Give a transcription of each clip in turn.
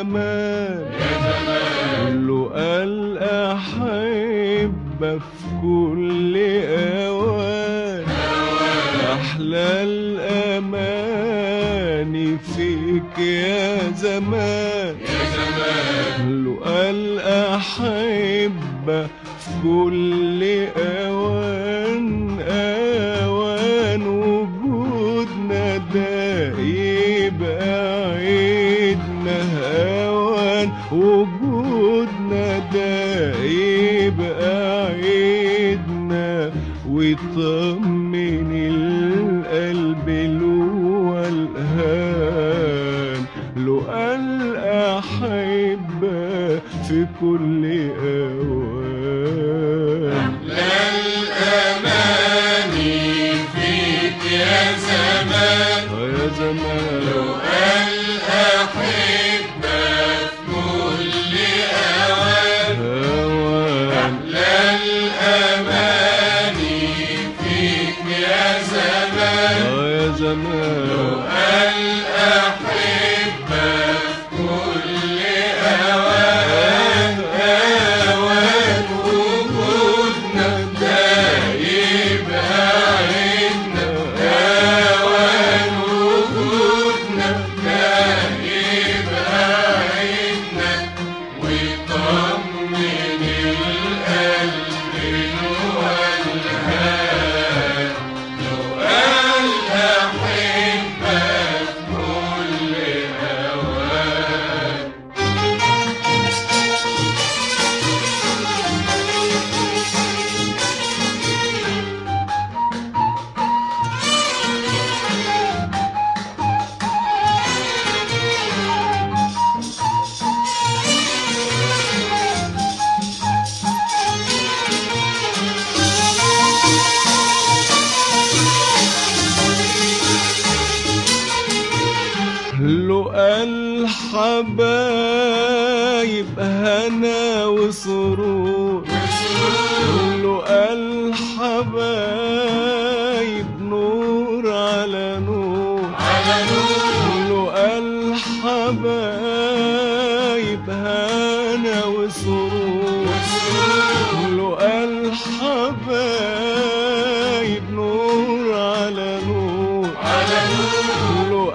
زمان له الأحبة في كل أوان أحلى الأماني فيك يا زمان له الأحبة في كل أوان أوان وجودنا ده يبقى عيدنا أوان وجودنا ده يبقى عيدنا ويطمن القلب له والهان له الأحبة في كل أوان الأماني فيك يا زمان يا زمان الأحبة في كل أوان هوان الأماني فيك يا زمان يا زمان الأحبة في كل أوان أوان وجودنا ده يبقى عيدنا أوان وجودنا ده يبقى عيدنا ويطمن القلب والهان لو الأحبة في كل أوان له الحبايب هنا وسرور له الحبايب نور على نور على نور له الحبايب هنا وسرور له الحبايب نور على نور على نور له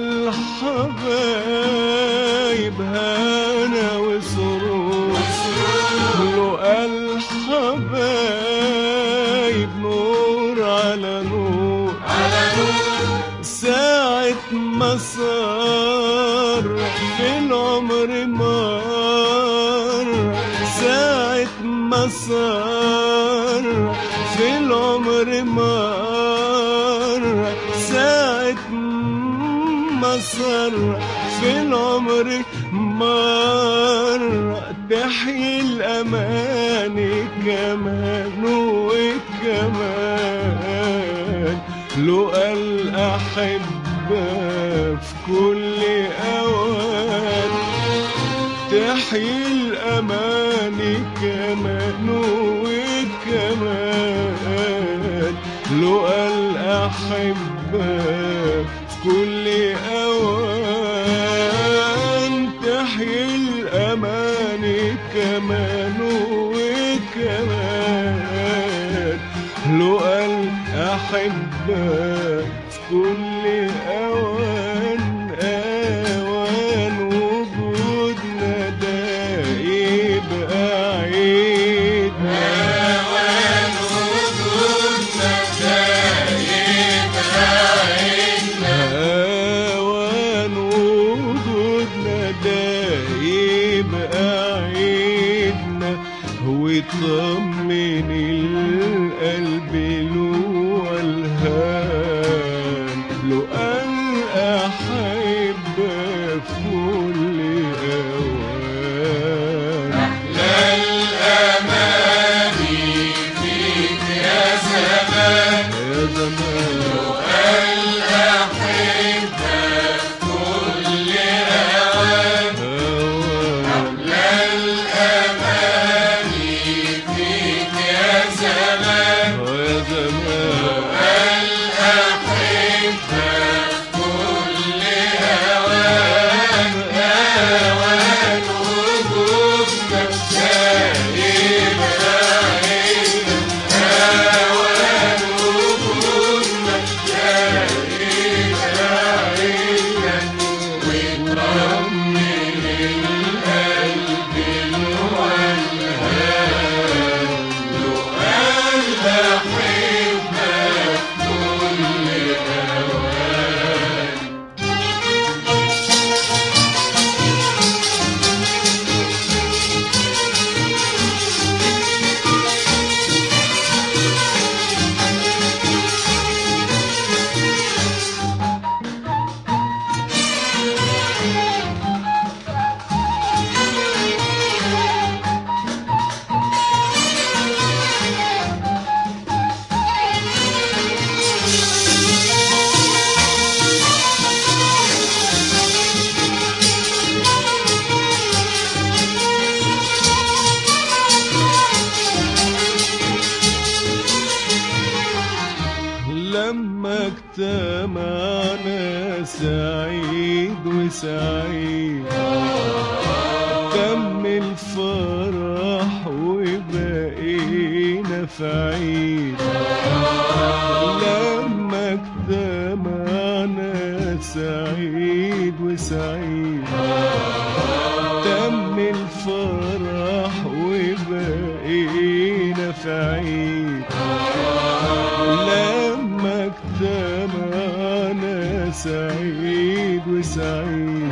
الحبايب هنا وسرور له الحبايب نور على نور على نور ساعة ما صار في العمر مار ساعة ما صار في العمر مار ساعة ما صار في العمر مار تحيي الأماني كمان وكمان لو الأحبة في كل أوان تحيي الأماني كمان وكمان لو الأحبة في كل أوان تحيي الأماني كمان وكمان لو الأحبة في كل أوان أوان وجودنا ده يبقى عيدنا أوان وجودنا ده يبقى عيدنا هوان وجودنا ده يبقى عيدنا ويطمن القلب له والهان له الأحبة في كل أوان الأماني فيك يا زمان يا زمان الأحبة كل أوان هوان الأماني فيك يا زمان يا سعيد وسعيد تم الفرح وبقينا في عيد لما اجتمعنا سعيد وسعيد تم الفرح وبقينا في عيد لما اجتمعنا سعيد وسعيد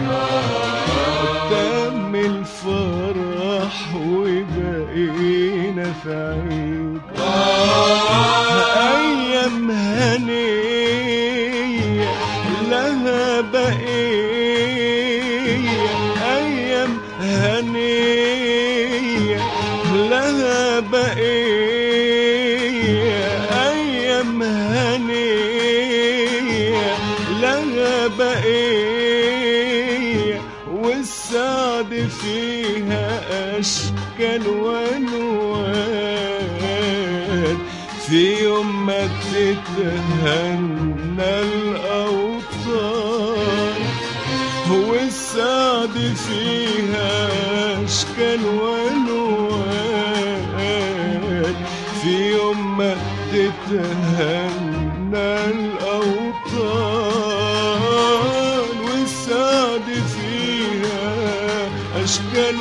تم الفرح وبقينا في عيد أيام هنية لها بقية أيام هنية لها بقية أيام هنية لها بقية والسعد فيها أشكال وألوان في يوم ما تتهنى الأوطان هو السعد فيها أشكال وألوان في يوم ما تتهنى الأوطان والسعد فيها أشكال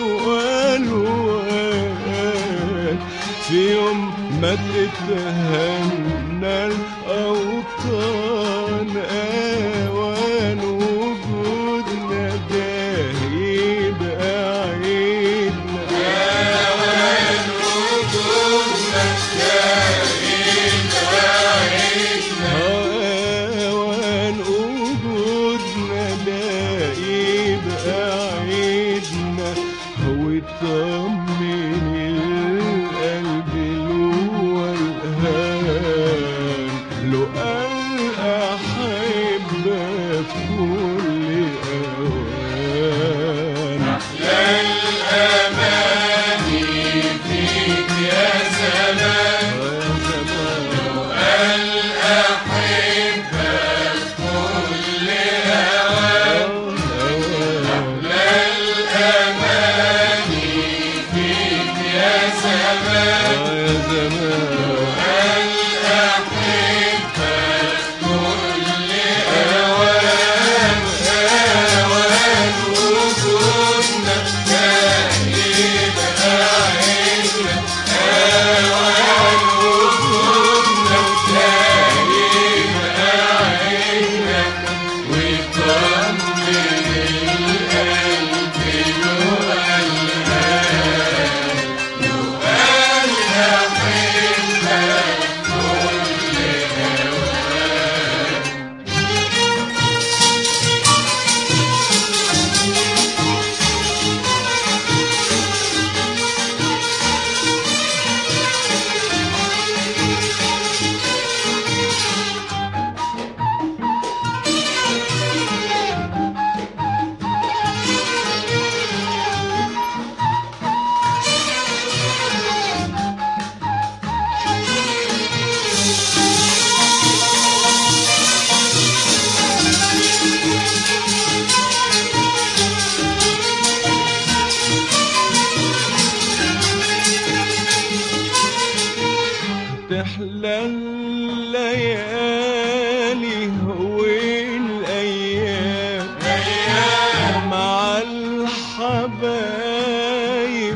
وألوان في يوم ما تتهنى الأوطان أوان وجودنا ده يبقى عيدنا أوان وجودنا ده يبقى عيدنا هو يطمن القلب له والهان له الأحبة في كل أوان الأماني فيك يا زمان الأحبة كل أوان الأماني فيك يا زمان الأحبة كل أوان أوان وجودنا دايب عيدنا أوان وجودنا دايب عيدنا ويطمن القلب له الهان له الأحبة كل أوان تحلى الليالي والايام مع الحبايب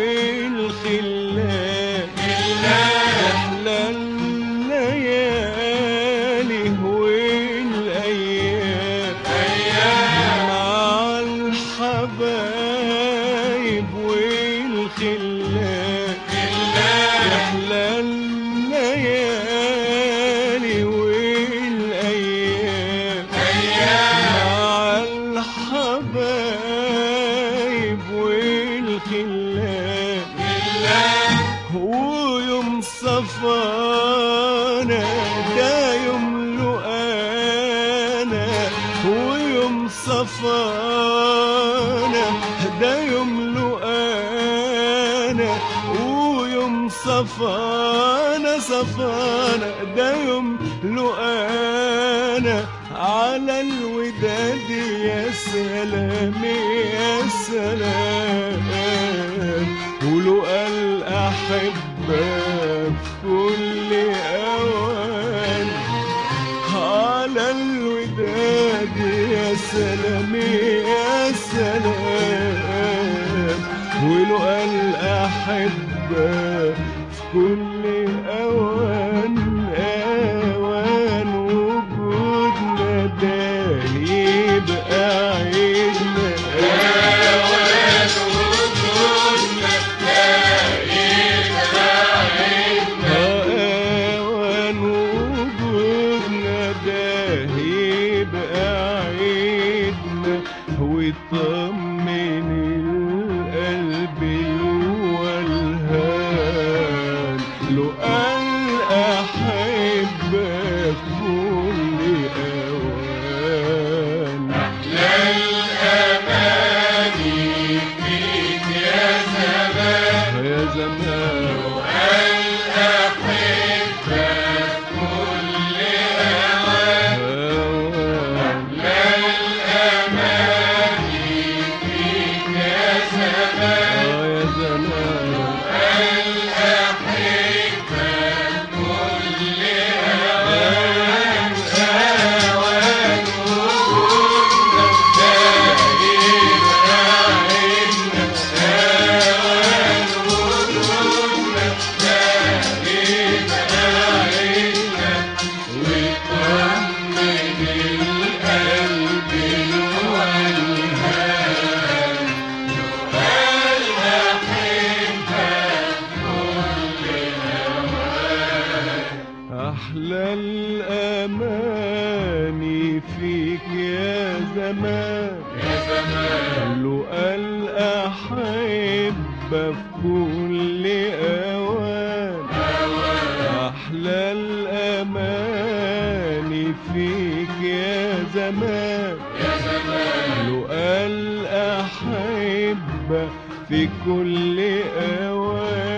والخلان تحلى الليالي والايام مع الحبايب والخلان يحلى الليالي والايام مع الحبايب والخلان ويوم صفانا ده يوم لقانا ويوم صفانا ده يوم لقانا ويوم صفانا صفانا ده يوم لقانا على الوداد يا سلام يا سلام ولقى الأحبة في كل أوان على الوداد يا سلام يا سلام ولقى الأحبة في كل أوان أوان وجودنا ده يبقى عيدنا أوان وجودنا دايما عيدنا أوان وجودنا ده يبقى عيدنا ويطمن القلب والهان لو قال أحبك كل أوان للأماني فيك يا زمان يا زمان والأحبة كل أوان أوان للأماني فيك يا زمان آه يا زمان والأحبة كل أوان أوان وجودنا دايما عيدنا أوان وجودنا دايما عيدنا ويطمن القلب والهان أحلى الأماني فيك يا زمان يا زمان لقى الأحبة في كل أوان أحلى الأماني فيك يا زمان يا زمان لقى الأحبة في كل أوان